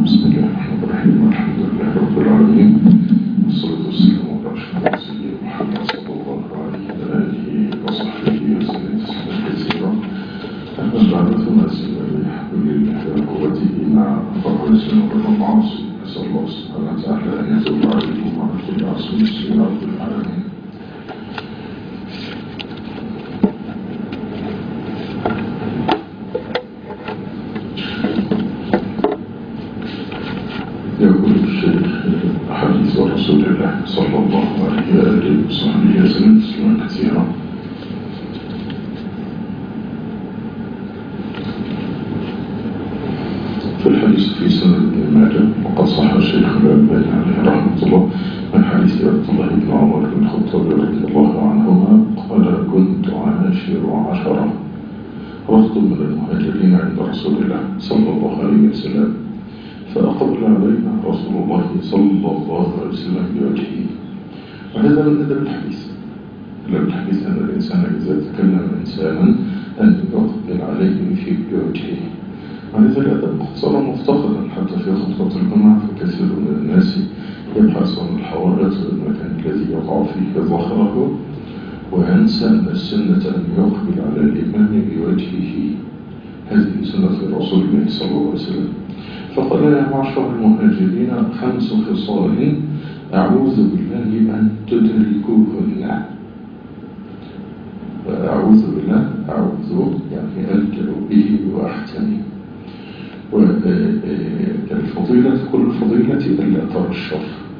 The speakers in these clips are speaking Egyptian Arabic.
بسم الله الرحمن الرحيم الحمد لله رب العالمين والصلاة والسلام على أشرف سيدنا محمد صلى الله عليه وعلى آله وصحبه وسلم تسليما كثيرا أما بعد فما سيما بحبل الله وقوته مع فرح السنة والمعاصي نسأل الله سبحانه وتعالى أن يتوب عليكم وعلى كل عاصم المسلمين رب العالمين يقول الشيخ حديث رسول الله صلى الله عليه وآله وصحبه وسلم تسليما كثيرا في الحديث في سنة ابن ماجه وقد صح الشيخ الألباني عليه رحمة الله من حديث عبد الله بن عمر بن الخطاب رضي الله عنهما قال كنت عاشر عشرة رفض من المهاجرين عند رسول الله صلى الله عليه وسلم فأقبل علينا رسول الله صلى الله عليه وسلم بوجهه وهذا من أدب الحديث أدب الحديث أن الإنسان إذا تكلم إنسانا أن يقبل عليه في بوجهه وهذا الأدب قد صار مفتقدا حتى في خطبة الجمعة فكثير من الناس يبحث عن الحوائط والمكان الذي يقع فيه ظهره وينسى أن السنة أن يقبل على الإمام بوجهه هذه سنة رسول الله صلى الله عليه وسلم فقال يا معشر المهاجرين خمس خصال أعوذ بالله أن تدركوهن أعوذ بالله أعوذ يعني ألجأ به وأحتمي والفضيلة كل الفضيلة إلا ترى الشر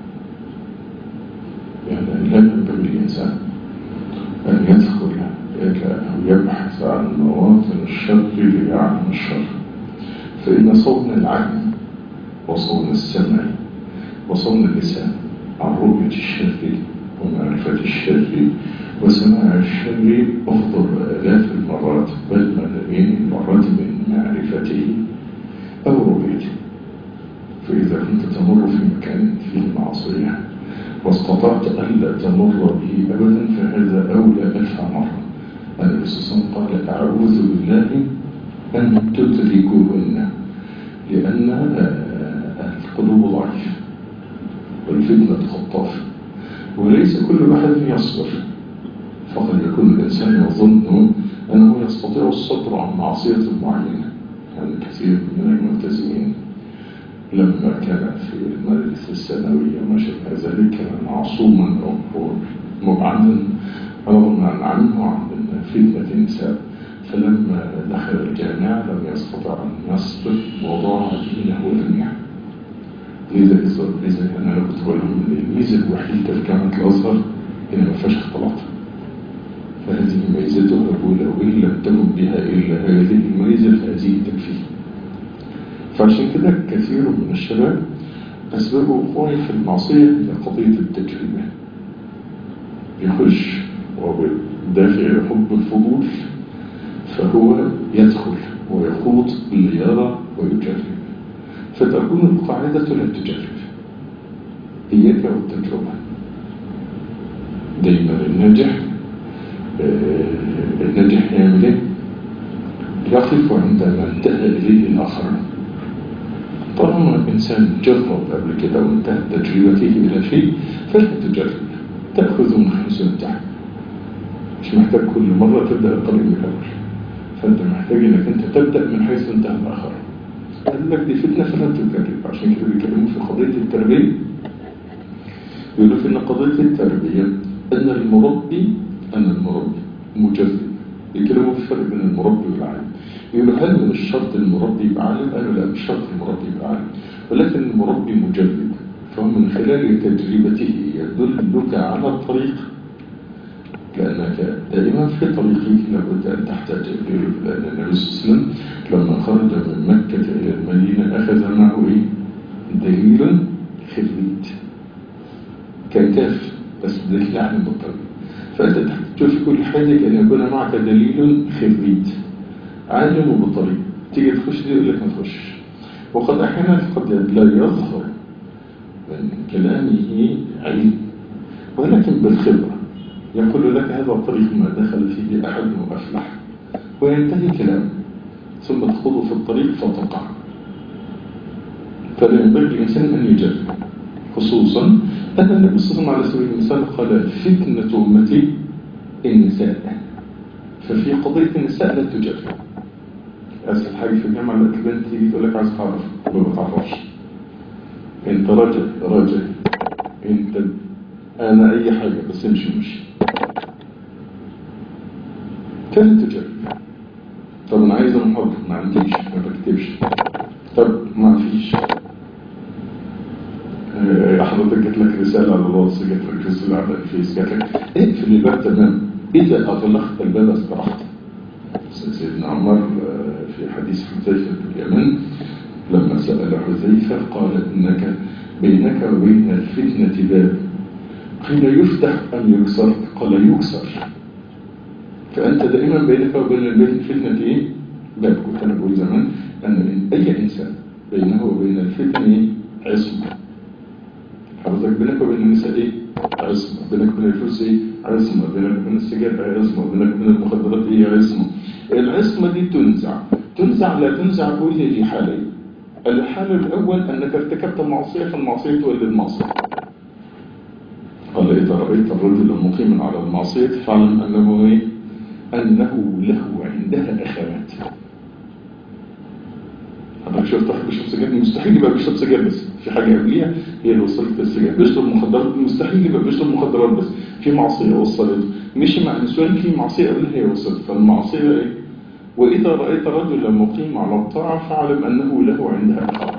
يعني لا ينبغي الإنسان أن يدخل أو يبحث عن مواطن الشر ليعلم الشر فإن صون العين وصون السمع وصون اللسان عن رؤية الشر ومعرفة الشر وسماع الشر أفضل آلاف المرات بل ملايين المرات من معرفته أو رؤيته فإذا كنت تمر في مكان فيه معصية واستطعت ألا تمر به أبدا فهذا أولى ألف مرة النبي صلى الله عليه وسلم قال أعوذ بالله أن تدركوهن لأن القلوب ضعيفة والفتنة خطافة وليس كل أحد يصبر فقد يكون الإنسان يظن أنه يستطيع الصبر عن معصية معينة يعني كثير من الملتزمين لما كان في المدرسة الثانوية ما شابه ذلك كان معصوما أو مبعدا رغم عنه عن فتنة النساء فلما دخل الجامعة لم يستطع أن يصبر وضاع دينه لميع لذا إذا أنا كنت بقول لهم إن الميزة الوحيدة في جامعة الأزهر هي ما فيهاش اختلاط فهذه ميزتها الأولى وإن لم تكن بها إلا هذه الميزة فهذه تكفيه فعشان كده كثير من الشباب أسباب وقوعه في المعصية هي قضية التجربة يخش وبدافع حب الفضول فهو يدخل ويخوض ليرى ويجرب فتكون القاعدة لا تجرب إياك والتجربة دايما الناجح الناجح يعمل ايه؟ يقف عندما انتهى إليه الآخرين طالما الإنسان جرب قبل كده وانتهت تجربته إلى شيء فلا تجرب تأخذ من حيث انتهى مش محتاج كل مرة تبدأ الطريق من الأول فأنت محتاج أنك أنت تبدأ من حيث انتهى الآخر قال لك دي فتنة فلا تجرب عشان كده بيتكلموا في قضية التربية يقولوا في أن قضية التربية أن المربي أن المربي مجرب يتكلموا في الفرق بين المربي والعالم يقولوا هل من الشرط المربي يبقى عالم؟ قالوا لا مش شرط المربي يبقى عالم ولكن المربي مجرب فهو من خلال تجربته يدلك على الطريق لأنك دائما في طريقك لابد أن تحتاج إليه لأن النبي صلى الله عليه وسلم لما خرج من مكة إلى المدينة أخذ معه إيه؟ دليل خريج كان كاف بس دليل عن الطريق فأنت تحتاج في كل حاجة أن يكون معك دليل خريج عالم بالطريق تيجي تخش دي يقول لك ما تخش وقد أحيانا قد لا يظهر من كلامه علم ولكن بالخبرة يقول لك هذا الطريق ما دخل فيه أحد وأفلح وينتهي كلامه ثم تخوض في الطريق فتقع فلا ينبغي للإنسان أن يجرب خصوصا أن النبي صلى الله عليه وسلم على سبيل المثال قال فتنة أمتي النساء ففي قضية النساء لا تجرب أسهل حاجة في الجامعة لك بنت تيجي تقول لك عايز تعرف ما بتعرفش انت راجل راجل انت انا اي حاجة بس امشي امشي كانت تجرب طب انا عايز محاضرة ما عنديش ما بكتبش طب ما فيش اه حضرتك جات لك رسالة على الواتس جات لك رسالة على الفيس جات لك اقفل الباب تمام اذا اغلقت الباب استرحت سيدنا عمر في حديث حذيفة بن اليمن لما سأل حذيفة قال إنك بينك وبين الفتنة باب قيل يفتح أم يكسر قال يكسر فأنت دائما بينك وبين الفتنة إيه؟ باب كنت أنا بقول زمان أن أي إنسان بينه وبين الفتنة عصمة حضرتك بينك وبين النساء إيه؟ عصمة بينك وبين الفلوس إيه؟ عصمة بينك وبين السجاير عصمة بينك وبين المخدرات إيه؟ عصمة العصمة دي تنزع تنزع لا تنزع بوجه في حالين الحال الأول أنك ارتكبت معصية فالمعصية تولد معصية قال إذا رأيت الرجل مقيما على المعصية فاعلم أنه إيه؟ أنه له عندها أخوات حضرتك شفت واحد بيشرب سجاير مستحيل يبقى بيشرب سجاير بس في حاجة قبليها هي اللي وصلت السجاير بيشرب مخدرات مستحيل يبقى بيشرب مخدرات بس في معصية وصلته مشي مع نسوان في معصية قبلها هي وصلت فالمعصية إيه؟ وإذا رأيت رجلا مقيم على الطاعة فاعلم أنه له عندها أخوات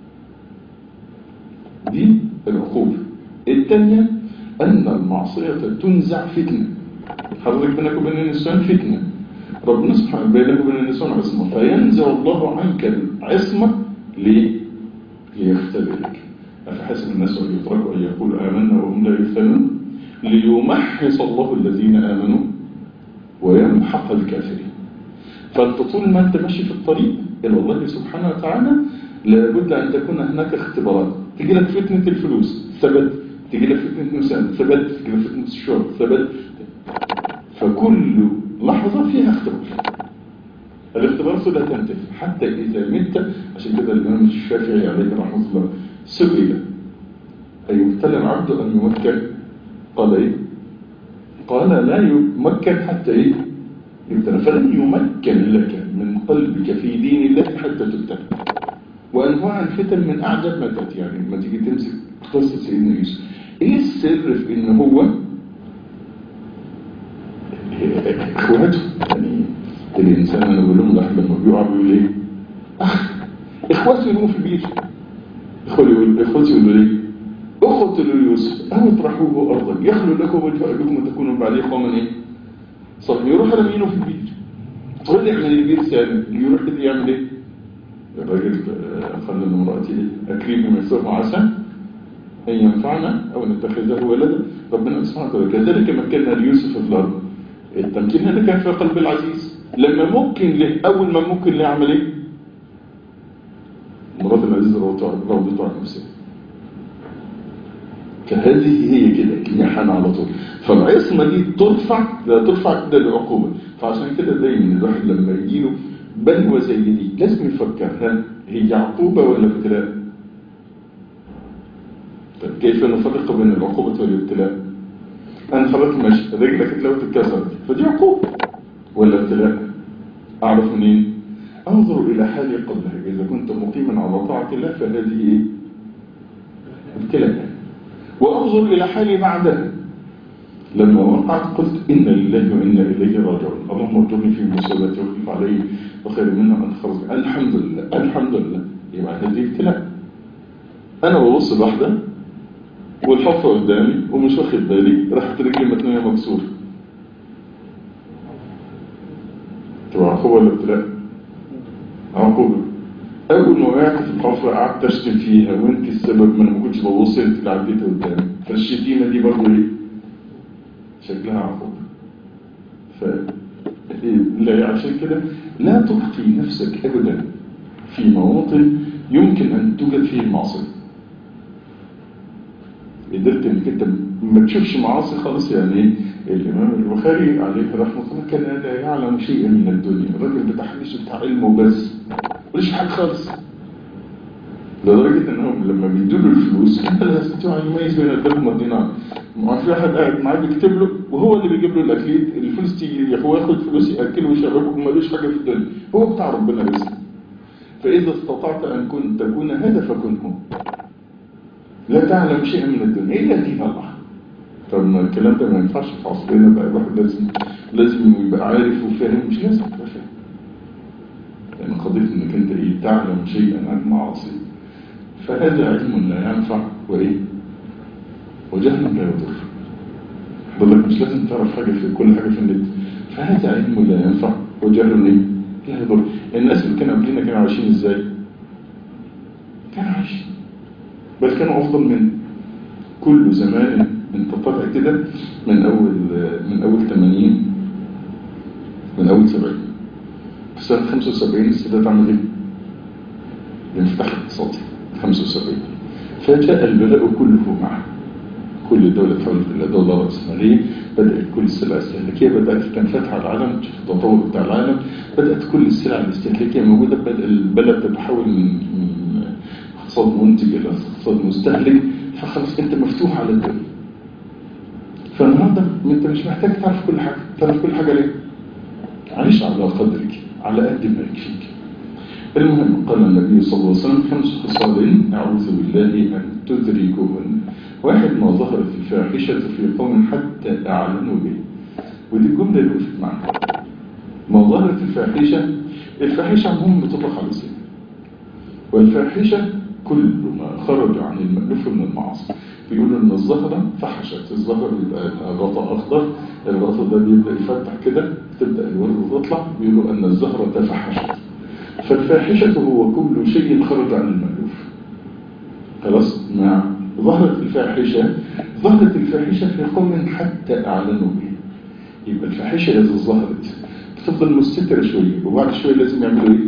دي العقوبة الثانية أن المعصية تنزع فتنة حضرتك بينك وبين النسوان فتنة ربنا سبحانه بينك وبين النسوان عصمة فينزع الله عنك العصمة ليه؟ ليختبرك أفحسب الناس أن يتركوا أن يقولوا آمنا وهم لا يفتنون ليمحص الله الذين آمنوا ويمحق الكافرين فانت طول ما انت ماشي في الطريق الى الله سبحانه وتعالى لابد ان تكون هناك اختبارات تجي لك فتنة الفلوس ثبت تجي لك فتنة نساء ثبت تجي لك فتنة الشرب ثبت فكل لحظة فيها اختبار الاختبار لا تنتهي حتى إذا مت عشان كده الإمام الشافعي عليه رحمه الله سئل أيبتلى العبد أن يمكن قال إيه قال لا يمكن حتى إيه يبتلى فلن يمكن لك من قلبك في دين الله حتى تبتلى وأنواع الفتن من أعجب ما تأتي يعني لما تيجي تمسك قصة سيدنا يوسف إيه السر في إن هو إخواته يعني الإنسان أنا بقول لهم الواحد لما بيقع بيقول إيه أخ إخواته يقولوا في البيت إخواتي يقولوا ليه اقتلوا يوسف أو اطرحوه أرضا يخلو لكم وجه أبيكم وتكونوا بعديه قوما إيه صح يروح رمينه في البيت تقول لي احنا البيت سالم يروح كده يعمل ايه الراجل قال لامرأتي أكريم من سوء عسى أن ينفعنا أو نتخذه ولدا ربنا سبحانه وتعالى كذلك مكنا ليوسف في الأرض التمكين هذا كان في قلب العزيز لما ممكن له أول ما ممكن له يعمل ايه مرات العزيز روضته عن نفسه فهذه هي كده كنيحان على طول فالعصمة دي ترفع لا ترفع كده للعقوبة فعشان كده دايما الواحد لما يجيله بلوى زي دي لازم يفكر هل هي عقوبة ولا ابتلاء طيب كيف نفرق بين العقوبة والابتلاء أنا حضرتك ماشي رجلك اتلوت اتكسرت فدي عقوبة ولا ابتلاء أعرف منين أنظر إلى حالي قبلها إذا كنت مقيما على طاعة الله فهذه إيه ابتلاء وأنظر إلى حالي بعدها لما وقعت قلت إن لله وإنا إليه راجعون اللهم ارجعني في مصيبتي وخلف علي وخير منها أن خرج الحمد لله الحمد لله يبقى هذه ابتلاء أنا ببص لوحدة والحفرة قدامي ومش واخد بالي راحت رجلي متنية مكسورة تبقى عقوبة ولا ابتلاء؟ عقوبة أول ما وقعت في الحفرة قعدت أشتم فيها وأنت السبب ما أنا ما كنتش ببص أنت اللي عديت قدامي فالشتيمة دي برضه إيه؟ شكلها عقوبة ف لا عشان كده لا تخطي نفسك أبدا في مواطن يمكن أن توجد فيه المعصية قدرت انك انت ما تشوفش معاصي خالص يعني الامام البخاري عليه رحمه الله كان لا يعلم شيئا من الدنيا الراجل بتاع حديثه بتاع علمه بس ملوش حاجه خالص لدرجة انهم لما بيدوا له الفلوس كان لا يستطيع ان يميز بين الدرهم والدينار ما في واحد قاعد معاه بيكتب له وهو اللي بيجيب له الاكليد الفلوس تيجي ليه هو ياخد فلوس ياكله ويشربه ومالوش حاجه في الدنيا هو بتاع ربنا رزق فاذا استطعت ان كن تكون هذا فكن هو لا تعلم شيئا من الدنيا الا دين الله طب ما الكلام ده ما ينفعش في عصرنا بقى الواحد لازم لازم يبقى عارف وفاهم مش لازم تبقى فاهم لان قضيه انك انت ايه تعلم شيئا عن المعاصي فهذا علم لا ينفع وايه وجهل لا يضر حضرتك مش لازم تعرف حاجه في كل حاجه في النت فهذا علم لا ينفع وجهل ايه لا يضر الناس اللي كانوا قبلنا كانوا عايشين ازاي كانوا عايشين بل كانوا افضل من كل زمان انت طالع كده من اول من اول 80 من اول 70 في سنه 75 السادات عمل ايه؟ الانفتاح الاقتصادي 75 فجاء البلاء كله معه كل دولة تحولت إلى دولة رأسمالية بدأت كل السلع الاستهلاكية بدأت تنفتح على العالم تشوف التطور بتاع العالم بدأت كل السلع الاستهلاكية موجودة بدأ البلد تتحول من من اقتصاد منتج إلى اقتصاد مستهلك فخلاص أنت مفتوح على الدنيا فالنهارده أنت مش محتاج تعرف كل حاجة تعرف كل حاجة ليه؟ عيش على قدرك على قد ما يكفيك المهم قال النبي صلى الله عليه وسلم خمس خصال أعوذ بالله أن تدركهن واحد ما ظهرت الفاحشة في قوم حتى أعلنوا به ودي الجملة اللي وقفت معنا ما ظهرت الفاحشة الفاحشة عموما بتطلق على الزنا والفاحشة كل ما خرج عن المألوف من المعاصي بيقولوا ان الزهرة فحشت الزهر يبقى غطاء اخضر الغطاء ده بيبدأ يفتح كده تبدأ الورد تطلع بيقولوا ان الزهرة تفحشت فالفاحشة هو كل شيء خرج عن المألوف خلاص مع ظهرت الفاحشة ظهرت الفاحشة في قوم حتى أعلنوا به يبقى الفاحشة إذا ظهرت بتفضل مستترة شوية وبعد شوية لازم يعملوا إيه؟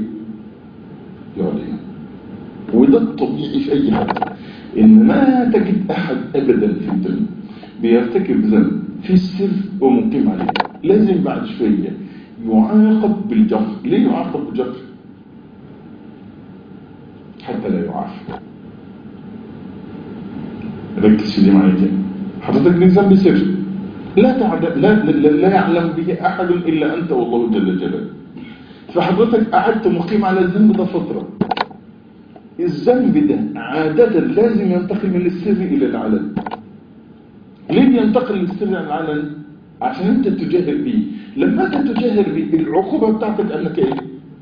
يعلنوا وده الطبيعي في أي حد إن ما تجد أحد أبدا في الدنيا بيرتكب ذنب في السر ومقيم عليه لازم بعد شوية يعاقب بالجفر ليه يعاقب بالجفر؟ حتى لا يعافى ركز في دي معايا تاني حضرتك ليك ذنب سر لا تعلم لا, لا, لا يعلم به احد الا انت والله جل جلاله فحضرتك قعدت مقيم على الذنب ده فتره الذنب ده عادة لازم ينتقل من السر إلى العلن ليه ينتقل من السر إلى العلن؟ عشان أنت تجاهر بيه لما أنت تجاهر بيه العقوبة بتاعتك أنك إيه؟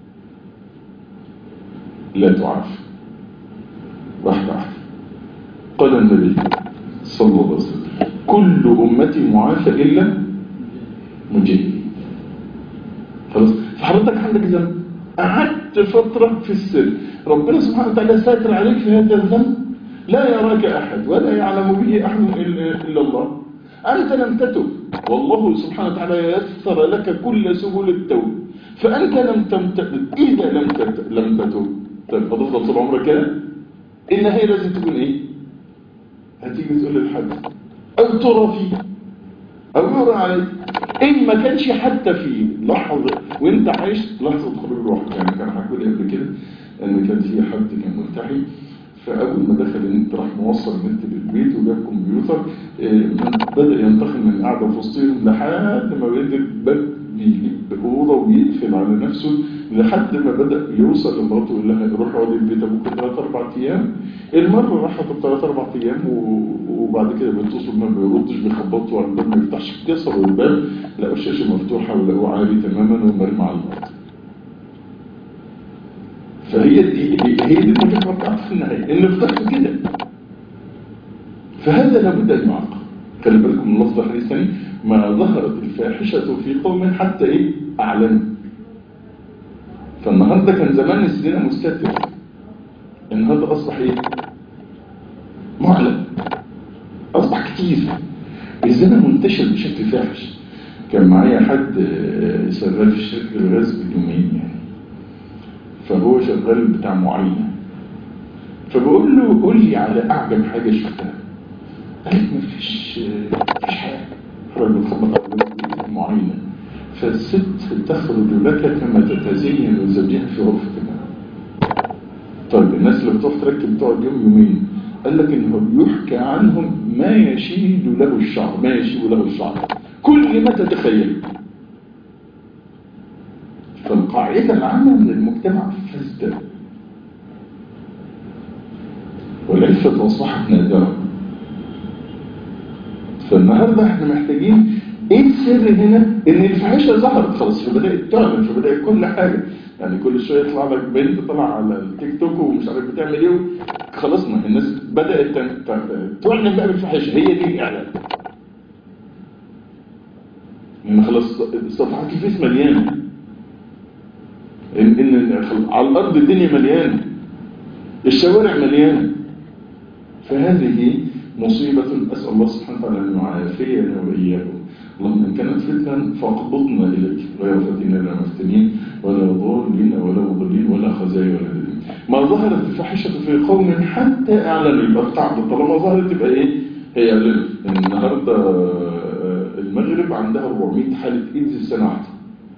لا تعافى واحدة واحدة قال النبي صلى الله عليه وسلم كل أمتي معافى إلا مجيب خلاص فحضرتك عندك ذنب قعدت فترة في السر ربنا سبحانه وتعالى ساتر عليك في هذا الذنب لا يراك أحد ولا يعلم به أحد إلا الله أنت لم تتب والله سبحانه وتعالى يسر لك كل سبل التوب فأنت لم تمتب إذا لم تتب لم تتب طيب هتفضل طول عمرك كده النهاية لازم تكون إيه هتيجي تقول للحد أو ترى فيه أو يرى عليك إن ما كانش حتى في لحظة وإنت عايش لحظة خروج الروح يعني كان حكوا لي قبل كده إن كان في حد كان ملتحي فأول ما دخل النت راح موصل النت للبيت وجاب كمبيوتر بدأ ينتقل من القعدة في وسطهم لحد ما بدأ الباب بيجيب أوضة ويقفل على نفسه لحد ما بدأ يوصل لمراته يقول لها روح اقعدي في بيت أبوك ثلاث أربع أيام المرة راحت ثلاث أربع أيام وبعد كده بيتصل ما بيردش بيخبطوا على الباب ما يفتحش كسروا الباب لقوا الشاشة مفتوحة ولقوه عالي تماما ومرمى على الأرض فهي دي هي دي المفكرة بتاعته في النهاية إن افتكر كده فهذا لابد أن يعاقب خلي بالكم من لفظ الحديث الثاني ما ظهرت الفاحشة في قوم حتى إيه أعلنوا فالنهاردة كان زمان الزنا مستتر النهاردة أصبح إيه معلن أصبح كتير الزنا منتشر بشكل فاحش كان معايا حد شغال في شركة الغاز باليومين يعني فهو شغال بتاع معاينة فبقول له قول لي على أعجب حاجة شفتها قال لي مفيش مفيش حاجة راجل بتخبط على معاينة فالست تخرج لك كما تتزين لزوجها في غرفة النوم طيب الناس اللي بتروح تركب تقعد يوم يومين قال لك انه يحكى عنهم ما يشيل له الشعر ما يشيل له الشعر كل ما تتخيل فالقاعدة العامة من المجتمع فاسدة والعفة أصبحت نادرة فالنهاردة احنا محتاجين ايه السر هنا ان الفحاشة ظهرت خلاص فبدأت تعلن فبدأت كل حاجة يعني كل شوية يطلع لك بنت طلع على التيك توك ومش عارف بتعمل ايه خلاص ما الناس بدأت تعلن بقى بالفحاشة هي دي الاعلان يعني خلاص صفحات الفيس مليانة إن, إن على الأرض الدنيا مليانة الشوارع مليانة فهذه مصيبة أسأل الله سبحانه وتعالى أن يعافينا وإياكم اللهم إن كانت فتنة فاقبضنا إليك غير فتنة لا مفتنين ولا ضالين ولا مضلين ولا خزايا ولا دين ما ظهرت الفاحشة في قوم حتى أعلنوا يبقى بتاع طالما ظهرت تبقى إيه هي أعلنوا النهاردة المغرب عندها 400 حالة إيدز في سنة واحدة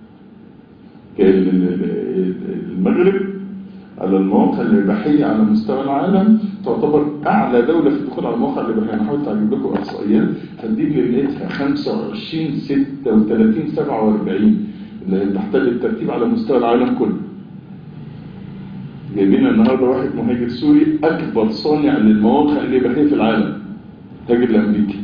المغرب على المواقع الإباحية على مستوى العالم تعتبر أعلى دولة في الدخول على المواقع الإباحية أنا حاولت أجيب لكم إحصائيات هديك اللي لقيتها 25 36 47 اللي هي تحتل الترتيب على مستوى العالم كله جايبين النهارده واحد مهاجر سوري أكبر صانع للمواقع الإباحية في العالم هاجر لأمريكا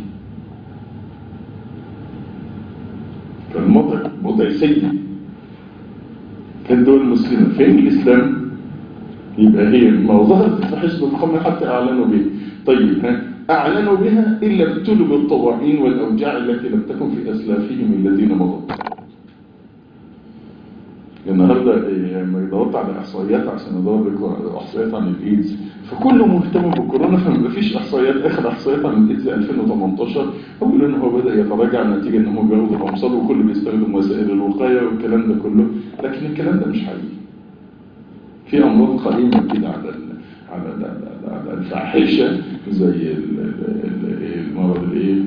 فالموضع موضع سيء في الدول المسلمة فين الإسلام يبقى هي ما ظهرت الفحش بالقوم حتى أعلنوا به طيب ها أعلنوا بها إلا ابتلوا بالطواعين والأوجاع التي لم تكن في أسلافهم الذين مضوا النهاردة لما يدورت على إحصائيات عشان أدور لكم إحصائيات عن الإيدز فكله مهتم بالكورونا فما فيش إحصائيات آخر إحصائيات عن الإيدز 2018 أقول إن هو بدأ يتراجع نتيجة إن هو بياخد الأمصار وكله بيستخدم وسائل الوقاية والكلام ده كله لكن الكلام ده مش حقيقي في أمراض قائمة كده على على على الفاحشة زي المرض الإيه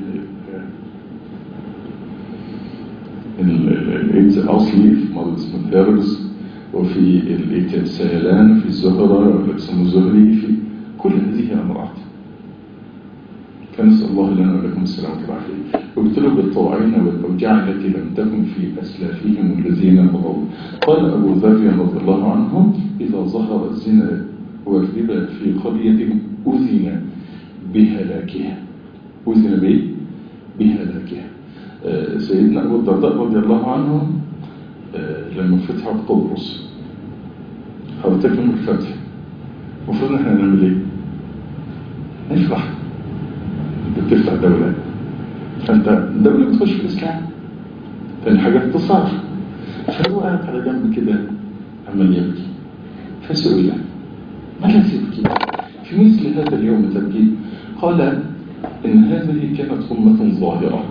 الايدز الاصلي في مرض اسمه الهيربس وفي السيلان في الزهرة والابسم الزهري في كل هذه امراض فنسأل الله لنا ولكم السلامة والعافية ابتلوا بالطوعين والأوجاع التي لم تكن في أسلافهم الذين مضوا قال أبو ذر رضي الله عنه إذا ظهر الزنا والربا في قرية أذن بهلاكها أذن به بهلاكها سيدنا أبو الدرداء رضي الله عنه لما فتحت قبرص حضرتك يوم الفتح المفروض احنا نعمل ايه؟ نفرح انت بتفتح دولة فانت دولة بتخش في الإسلام ثاني حاجة اتصال فهو قاعد على جنب كده عمال يبكي فسئل ما لا تبكي في مثل هذا اليوم تبكي قال إن هذه كانت أمة ظاهرة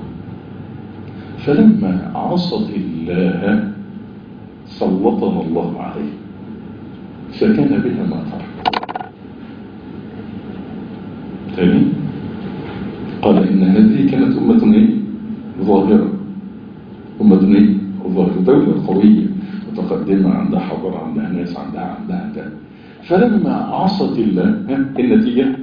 فلما عصت الله سلطنا الله عليه فكان بها ما ترى ثاني قال إن هذه كانت أمة إيه؟ ظاهرة أمة إيه؟ ظاهرة دولة قوية متقدمة عندها حضارة عندها ناس عندها عندها كذا فلما عصت الله النتيجة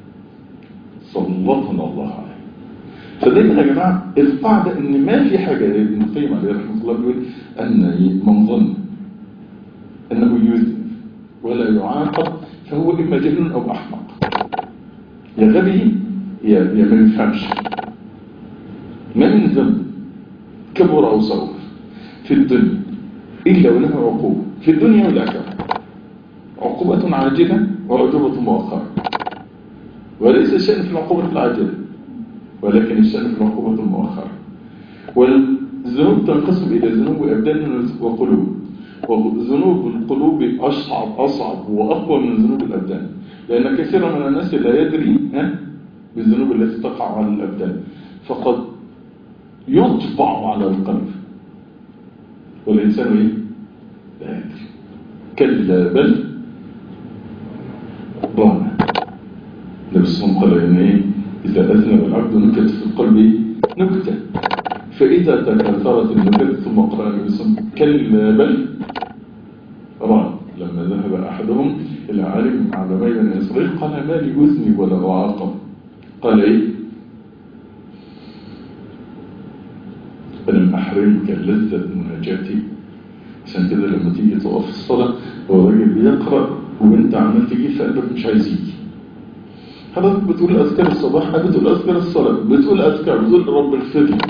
سلطنا الله عليه فدايما يا جماعة القاعدة ان ما في حاجة ابن القيم عليه رحمه الله بيقول ان من ظن انه يذنب ولا يعاقب فهو اما جهل او احمق يا غبي يا يا ما يفهمش ما من ذنب كبر او صغر في الدنيا الا وله عقوبة في الدنيا والاخرة عقوبة عاجلة وعقوبة مؤخرة وليس الشأن في العقوبة العاجلة ولكن الشأن في العقوبة المؤخرة والذنوب تنقسم إلى ذنوب أبدان وقلوب وذنوب القلوب أصعب أصعب وأقوى من ذنوب الأبدان لأن كثيرا من الناس لا يدري بالذنوب التي تقع على الأبدان فقد يطبع على القلب والإنسان إيه؟ لا يدري كلا بل ضعنا نفسهم قال إن إيه إذا أذنب العبد نكت في القلب نكتة فإذا تكاثرت النكت ثم قرأ النبي كلا بل ران لما ذهب أحدهم إلى عالم عليهم على بني إسرائيل قال ما لي أذنب ولا أعاقب قال إيه ألم أحرمك لذة مناجاتي عشان كده لما تيجي تقف في الصلاة هو الراجل بيقرأ وانت عمال تجيب في قلبك مش عايز يجي حضرتك بتقول أذكار الصباح بتقول أذكار الصلاة بتقول أذكار بتقول رب اغفر لي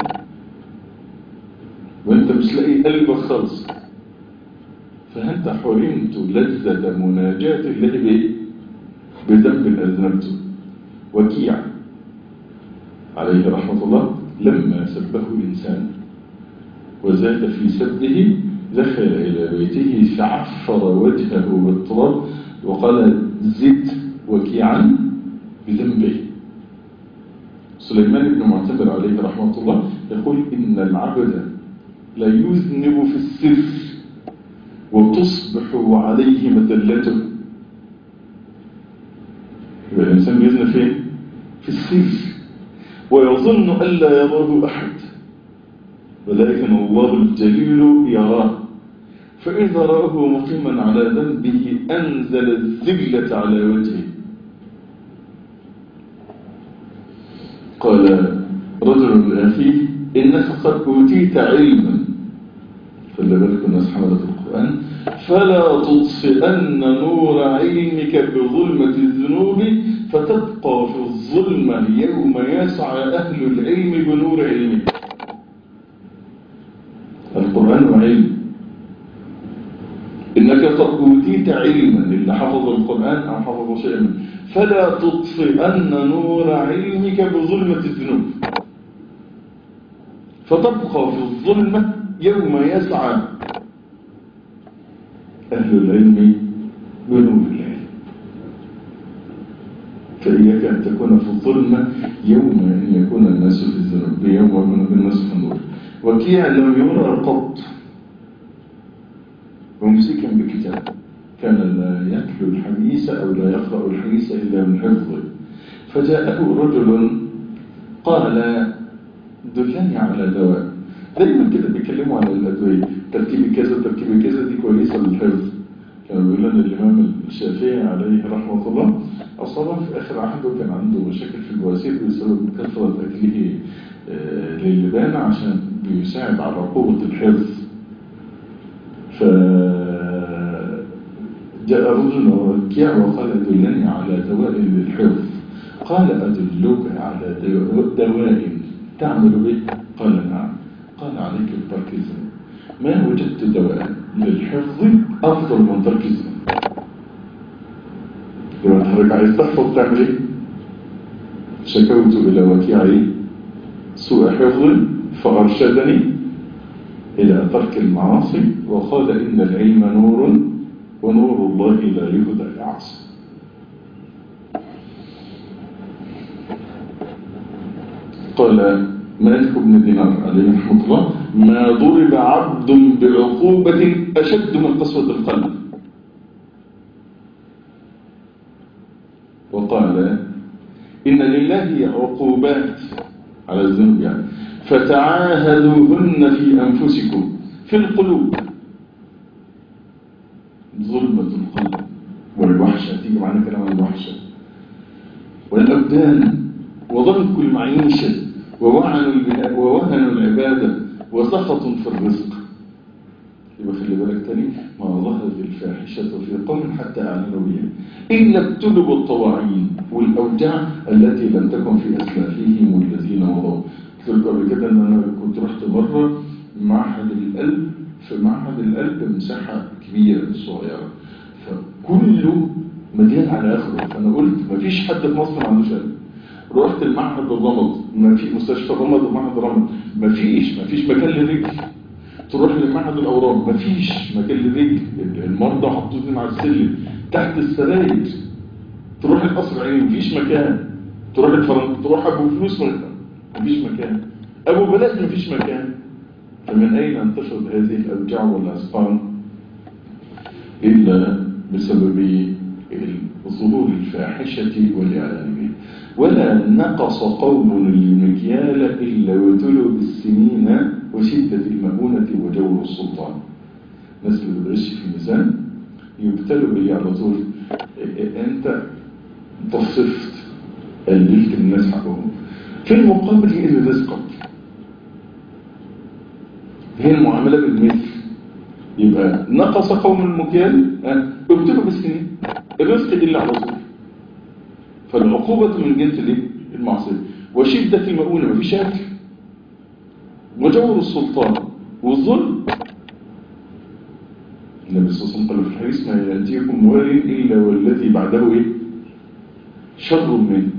وانت مش لاقي قلبك خالص فأنت حرمت لذة مناجاة الله بإيه؟ بذنب أذنبته وكيع عليه رحمة الله لما سبه الإنسان وزاد في سبه دخل إلى بيته فعفر وجهه بالتراب وقال زد وكيعا بذنبه سليمان بن معتبر عليه رحمة الله يقول إن العبد لا يذنب في السر وتصبح عليه مذلته يبقى الإنسان بيذنب فين؟ في السر ويظن ألا يراه أحد ولكن الله الجليل يراه فإذا رآه مقيما على ذنبه أنزل الذلة على وجهه قال رجل لأخيه إنك قد أوتيت علما خلي بالك الناس حملت القرآن فلا تطفئن نور علمك بظلمة الذنوب فتبقى في الظلمة يوم يسعى أهل العلم بنور علمك القرآن علم إنك قد أوتيت علما اللي حفظ القرآن أو حفظ شيئا فلا تطفئن نور علمك بظلمة الذنوب فتبقى في الظلمة يوم يسعى أهل العلم بنور العلم فإياك أن تكون في الظلمة يوم أن يكون الناس في الذنوب يوم يكون الناس في النور وكيع لم يرى القط ممسكا بكتاب كان لا يتلو الحديث أو لا يقرأ الحديث إلا من حفظه فجاءه رجل قال دلني على دواء دايما كده بيتكلموا على الأدوية تركيب كذا تركيب كذا دي كويسة للحفظ كان بيقول لنا الإمام الشافعي عليه رحمة الله أصلا في آخر عهده كان عنده مشاكل في البواسير بسبب كثرة أكله للبان عشان بيساعد على قوة الحفظ ف جاء رجل وكيع وقال أدلني على دواء للحفظ قال أدلك على دواء تعمل به قال نعم قال عليك بترك الزنا ما وجدت دواء للحفظ أفضل من ترك الزنا لما تحرك عايز تحفظ تعمل ايه شكوت إلى وكيعي سوء حفظ فأرشدني إلى ترك المعاصي وقال إن العلم نور ونور الله لا يهدى لعصر قال مالك بن دينار عليه رحمه الله ما ضرب عبد بعقوبة أشد من قسوة القلب وقال إن لله عقوبات على الذنوب يعني فتعاهدوهن في أنفسكم في القلوب ظلمة القلب والوحشة تيجي معنا كلام عن الوحشة والأبدان وضنك المعيشة ووهن ووهن العبادة وسخط في الرزق يبقى خلي بالك تاني ما ظهرت الفاحشة في قوم حتى أعلنوا بها إلا ابتلوا الطواعين والأوجاع التي لم تكن في أسلافهم الذين مضوا قلت قبل كده أن أنا كنت رحت مرة معهد القلب في معهد القلب مساحة كبيرة صغيرة فكله مليان على آخره فأنا قلت مفيش حد في مصر ما عندوش قلب رحت المعهد الرمض ما في مستشفى الرمض ومعهد الرمض مفيش مفيش مكان للرجل تروح لمعهد الأورام مفيش مكان للرجل المرضى حطوهم على السلم تحت السراير تروح القصر العيني مفيش مكان تروح الفرنك تروح أبو فلوس مفيش مكان أبو بلاش مفيش مكان فمن أين انتشرت هذه الأوجاع والأسقام إلا بسبب ظهور الفاحشة والإعلان به ولا نقص قوم المكيال إلا وتلوا بالسنين وشدة المؤونة وجور السلطان الناس اللي بتغش في الميزان يبتلوا به على طول انت تصفت قللت الناس حقهم في المقابل يقل رزقك هي المعاملة بالمثل يبقى نقص قوم المكيال ابتلوا بالسنين الرزق إلا على طول فالعقوبة من جنس الايه؟ المعصية وشدة المؤونة مفيش أكل وجور السلطان والظلم النبي صلى الله عليه وسلم قال في الحديث ما يأتيكم وال إلا والذي بعده إيه؟ شر منه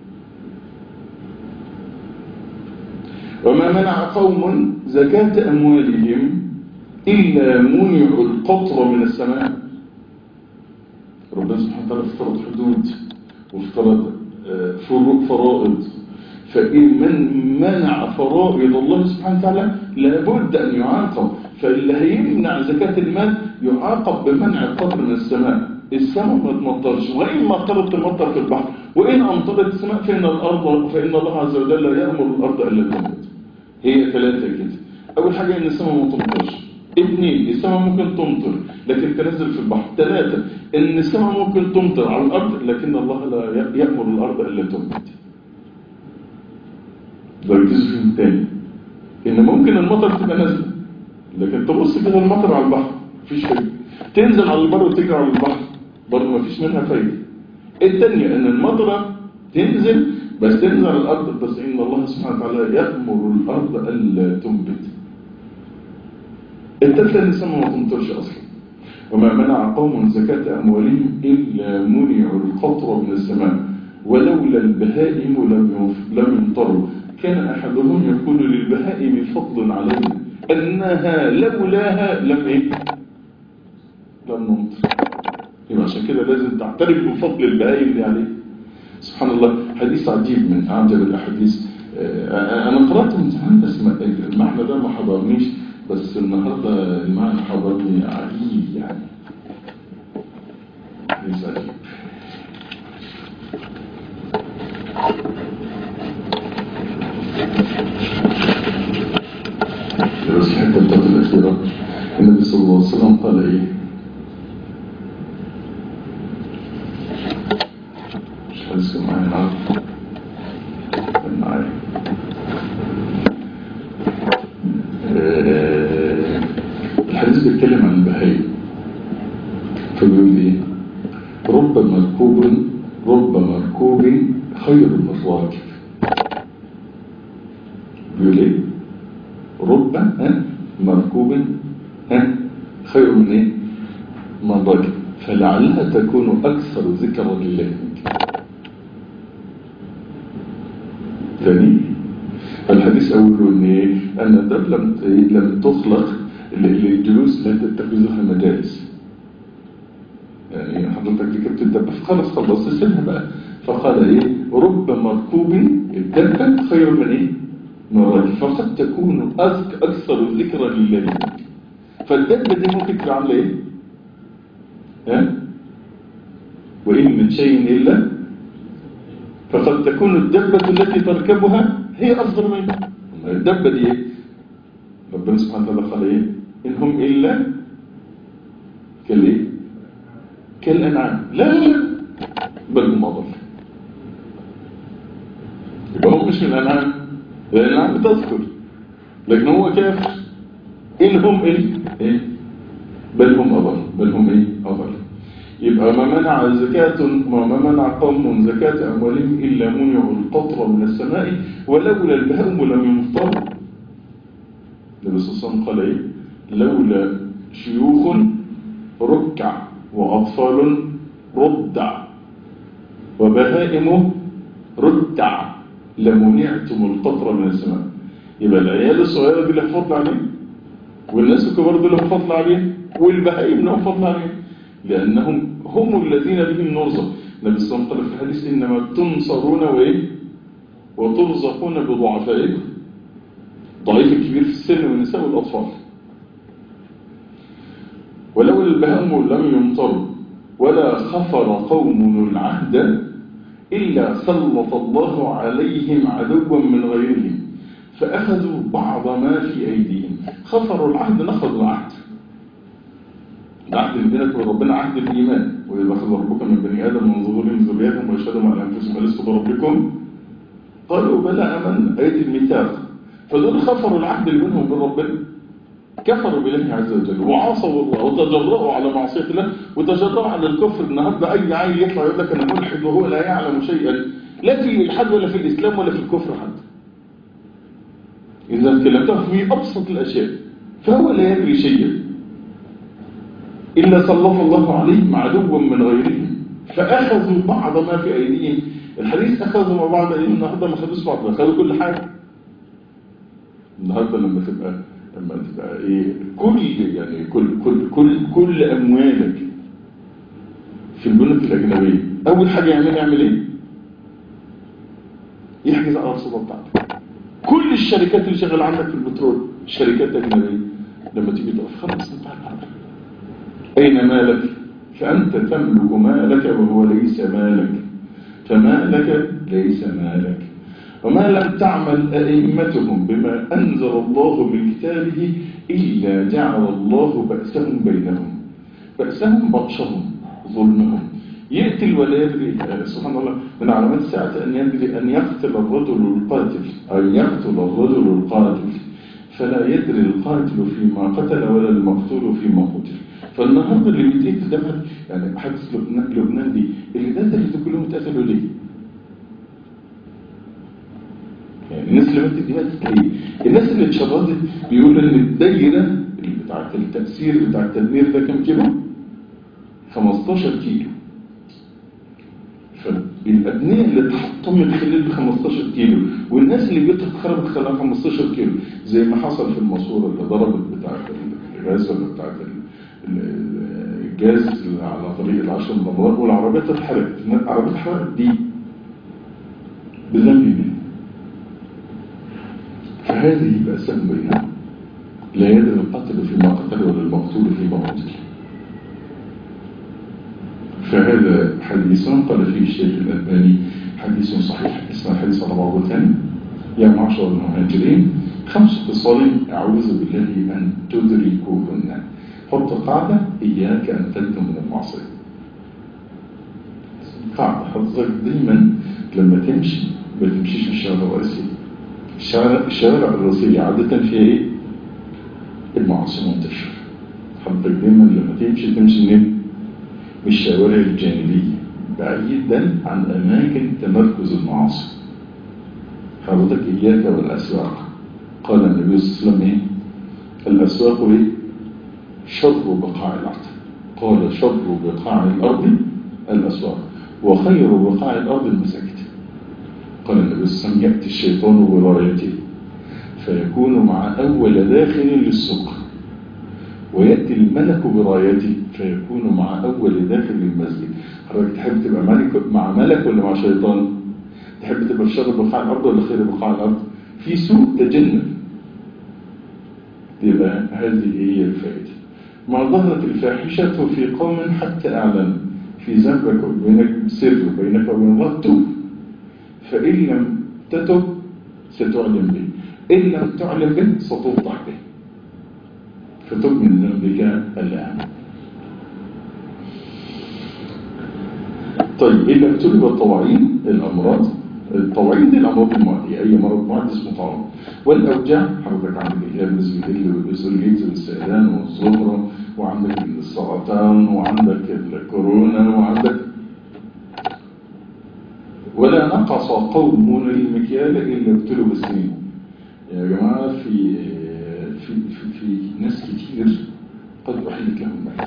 وما منع قوم زكاة أموالهم إلا منعوا القطر من السماء ربنا سبحانه وتعالى افترض حدود وافترض فروق فرائض فإن من منع فرائض الله سبحانه وتعالى لابد أن يعاقب فاللي هيمنع زكاة المال يعاقب بمنع القطر من السماء السماء ما تمطرش وإن مطرت تمطر في البحر وإن أمطرت السماء فإن الأرض فإن الله عز وجل يأمر الأرض ألا تنبت هي ثلاثة كده أول حاجة إن السماء ما تمطرش اثنين السماء ممكن تمطر لكن تنزل في البحر ثلاثة إن السماء ممكن تمطر على الأرض لكن الله لا يأمر الأرض ألا تنبت ده الجزء الثاني إن ممكن المطر تبقى نازلة لكن تبص كده المطر على البحر مفيش فايدة تنزل على البر وتجري على البحر برضه مفيش منها فايدة الثانية إن المطرة تنزل بس تنزل على الأرض بس إن الله سبحانه وتعالى يأمر الأرض ألا تنبت الثالثة إن السماء ما تمطرش أصلا وما منع قوم زكاة أموالهم إلا منعوا القطر من السماء ولولا البهائم لم لم يمطروا كان أحدهم يقول للبهائم فضل علينا أنها لولاها لم إيه؟ لم نمطر يبقى عشان كده لازم تعترف بفضل البهائم دي عليه سبحان الله حديث عجيب من أعجب الأحاديث أنا قرأته من زمان بس المعنى ده ما حضرنيش بس النهاردة المعنى حضرني عجيب يعني حديث عجيب بس الحتة بتاعت الأخيرة النبي صلى الله عليه وسلم قال إيه مش حاسس معايا نعم معايا الحديث بيتكلم عن البهائم فبيقول ايه رب مركوب رب مركوب خير من راكب بيقول ايه رب ها مركوب ها خير من ايه من راكب فلعلها تكون اكثر ذكرا لله ثاني الحديث أوله أن أن الدار لم لم تخلق للجلوس لا تتخذها مجالس يعني حضرتك دي كنت الدبة خلاص خلصت سنها بقى فقال إيه رب مركوب الدبة خير من إيه من الرجل فقد تكون أكثر ذكرا لله فالدبة دي ممكن تبقى عاملة إيه ها وإن من شيء إلا فقد تكون الدبة التي تركبها هي أفضل منه الدبة دي ايه ربنا سبحانه وتعالى قال ايه إن هم إلا كالايه كالأنعام لا لا بل هم أضل يبقى هم مش من الأنعام الأنعام بتذكر لكن هو كافر إن هم إيه, إيه؟ بل هم أضل بل هم إيه أضل يبقى ما منع زكاة وما منع قوم زكاة أموالهم إلا منعوا القطر من السماء ولولا البهائم لم يمطروا النبي صلى الله عليه وسلم قال إيه لولا شيوخ ركع وأطفال ردع وبهائم ردع لمنعتم القطر من السماء يبقى العيال الصغيرة دي اللي فضل عليه والناس الكبار دول اللي فضل عليه والبهائم لهم فضل عليه لأنهم هم الذين بهم نرزق النبي صلى الله عليه وسلم في الحديث إنما تنصرون وإيه وترزقون بضعفائكم ضعيف الكبير في السن والنساء والأطفال ولو البهائم لم يمطروا ولا خفر قوم العهد إلا سلط الله عليهم عدوا من غيرهم فأخذوا بعض ما في أيديهم خفروا العهد نخذوا العهد العهد اللي بينك وبين ربنا عهد الإيمان وإذا أخذ ربك من بني آدم من ظهورهم ذريتهم ويشهدهم على أنفسهم ألست بربكم قالوا بلى أمن آية الميثاق فدول خفروا العهد اللي بينهم وبين ربنا كفروا بالله عز وجل وعصوا الله وتجرؤوا على معصية الله وتجرؤوا على الكفر النهارده أي عيل يطلع يقول لك أنا ملحد وهو لا يعلم شيئا لا في الإلحاد ولا في الإسلام ولا في الكفر حتى إذا كلمته في أبسط الأشياء فهو لا يدري شيئا إلا سلط الله عليهم عدوا من غيرهم فأخذوا بعض ما في أيديهم الحديث أخذوا مع بعض أيديهم النهارده ما خدوش بعض خدوا كل حاجة النهارده لما تبقى لما تبقى ايه كل يعني كل كل كل كل اموالك في البنوك الاجنبيه اول حاجه يعمل يعمل ايه يحجز على الرصيد بتاعتك كل الشركات اللي شغاله عندك في البترول شركات اجنبيه لما تيجي تقف خلاص انت اين مالك فانت تملك مالك وهو ليس مالك فمالك ليس مالك وما لم تعمل أئمتهم بما أنزل الله من كتابه إلا جعل الله بأسهم بينهم بأسهم بطشهم ظلمهم يأتي الولاد سبحان الله من علامات الساعة أن يدري أن يقتل الرجل القاتل أو يقتل الرجل القاتل فلا يدري القاتل فيما قتل ولا المقتول فيما قتل فالنهارده اللي بيتقتل ده يعني حادث لبنان, لبنان دي اللي قتلوا كلهم اتقتلوا ليه؟ يعني الناس اللي ماتت دي ماتت ليه؟ الناس اللي اتشردت بيقولوا ان الدايره اللي بتاعت التاثير بتاع التدمير ده كام كيلو؟ 15 كيلو فالابنيه اللي اتحطمت خلال 15 كيلو والناس اللي بيتها اتخربت خلال 15 كيلو زي ما حصل في الماسوره اللي ضربت بتاعت الغاز ولا بتاعت الجاز على طريق العشر مرات والعربيات اتحرقت العربيات اتحرقت دي بذنب مين؟ فهذه بأسهم بينهم لا يدري القتل فيما قتل ولا المقتول فيما قتل فهذا حديث قال فيه الشيخ الألباني حديث صحيح اسمه الحديث على بعضه ثاني يا معشر المهاجرين خمس خصال أعوذ بالله أن تدركوهن حط قاعدة إياك أن تلتم من المعصية قاعدة حضرتك دايما لما تمشي ما تمشيش في الشارع الرئيسي الشوارع, الشوارع الرئيسية عادة فيها ايه؟ المعاصي منتشرة حضرتك دايما لما تمشي تمشي منين؟ من الشوارع الجانبية بعيدا عن أماكن تمركز المعاصي حضرتك إياك والأسواق قال النبي صلى الله عليه وسلم ايه؟ الأسواق ايه؟ شر بقاع الأرض قال شر بقاع الأرض الأسواق وخير بقاع الأرض المساجد قال النبي صلى الله عليه وسلم يأتي الشيطان برايته فيكون مع أول داخل للسوق ويأتي الملك برايته فيكون مع أول داخل للمسجد حضرتك تحب تبقى ملك مع ملك ولا مع شيطان تحب تبقى في شر بقاع الأرض ولا خير بقاع الأرض في سوء تجنب يبقى هذه هي الفائدة ما ظهرت الفاحشة في قوم حتى أعلن في ذنبك وبينك سر بينك وبين الله توب فإن لم تتب ستعلم به إن لم تعلم به ستوضح به فتب من ذنبك الآن طيب إن لم تلب الطواعين الأمراض الطواعين دي الأمراض المعدية أي مرض معدي اسمه طاعون والأوجاع حضرتك عندك الهرمز والإسوليت والسيدان والزهرة وعندك السرطان وعندك الكورونا وعندك ولا نقص قوم المكيال إلا ابتلوا بالسنين يا جماعة في في في, في ناس كتير قد أحلت لهم الميت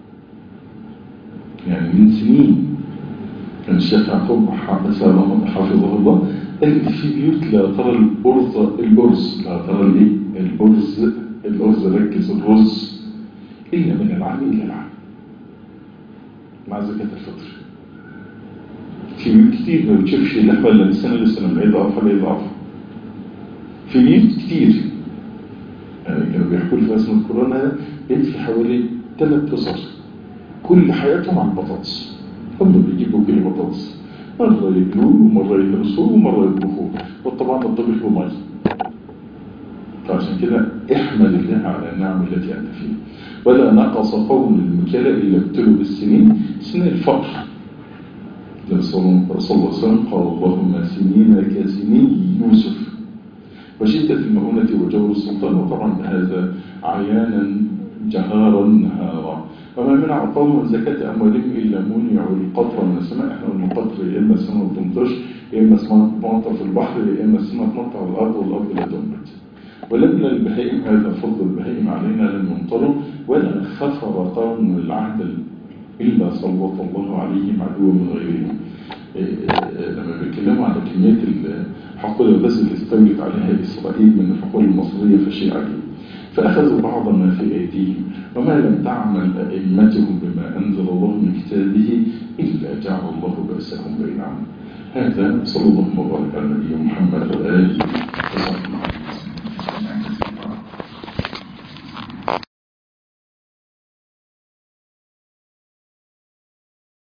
يعني من سنين كان الشيخ يعقوب حفظه الله قال في بيوت لا ترى الأرز الأرز لا ترى الايه الأرز الأرز ركز الرز إلا من العام إلى العام مع زكاة الفطر في بيوت كتير ما بتشوفش اللحمة إلا من السنة للسنة العيد أضحى العيد أضحى في بيوت كتير يعني كانوا بيحكوا لي في أزمة كورونا بيت في حوالي ثلاث أسر كل حياتهم على البطاطس هم بيجيبوا كيلو بطاطس مرة ياكلوه ومرة يهرسوه ومرة يطبخوه وطبعا الطبخ بمي فعشان كده احمد الله على النعم التي أنت فيها ولا نقص قوم المكلاء إلا ابتلوا بالسنين سنين الفقر رسول الله صلى الله عليه وسلم قال اللهم سنين كسنين يوسف وشدة المؤونة وجور السلطان وطبعا هذا عيانا جهارا نهارا وما منع قوم زكاة أموالهم إلا منعوا القطر من السماء احنا قلنا القطر يا إما السماء تمطرش يا إما السماء تمطر في البحر يا إما السماء تمطر على الأرض والأرض لا تنبت ولولا البهائم هذا فضل البهائم علينا لم يمطروا ولا خفر قوم العهد إلا سلط الله عليهم عدوا من غيرهم لما بيتكلموا على كمية الحقول البس اللي استولت عليها إسرائيل من الحقول المصرية فشيء عجيب فأخذوا بعض ما في أيديهم وما لم تعمل أئمتهم بما أنزل الله من كتابه إلا جعل الله بأسهم بينهم هذا صلى الله وبارك